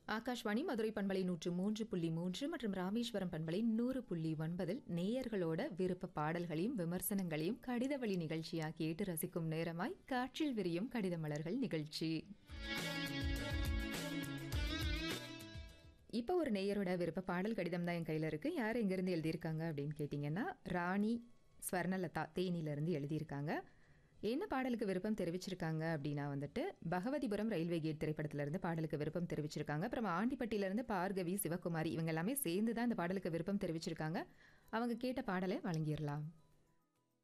ஆகாஷ்வாணி மதுரை பண்பலை நூற்று மூன்று புள்ளி மூன்று மற்றும் ராமேஸ்வரம் பண்பலை நூறு புள்ளி ஒன்பதில் நேயர்களோட விருப்ப பாடல்களையும் விமர்சனங்களையும் கடித வழி நிகழ்ச்சியாக கேட்டு ரசிக்கும் நேரமாய் காற்றில் விரியும் கடித மலர்கள் நிகழ்ச்சி இப்போ ஒரு நேயரோட விருப்ப பாடல் கடிதம் தான் என் கையில் இருக்குது யார் எங்கேருந்து எழுதியிருக்காங்க அப்படின்னு கேட்டிங்கன்னா ராணி ஸ்வர்ணலதா தேனியிலேருந்து எழுதியிருக்காங்க என்ன பாடலுக்கு விருப்பம் தெரிவிச்சிருக்காங்க அப்படின்னா வந்துட்டு பகவதிபுரம் ரயில்வே கேட் திரைப்படத்திலிருந்து பாடலுக்கு விருப்பம் தெரிவிச்சிருக்காங்க அப்புறம் ஆண்டிப்பட்டியிலேருந்து பார்கவி சிவகுமாரி இவங்க எல்லாமே சேர்ந்து தான் இந்த பாடலுக்கு விருப்பம் தெரிவிச்சிருக்காங்க அவங்க கேட்ட பாடலை வழங்கிடலாம்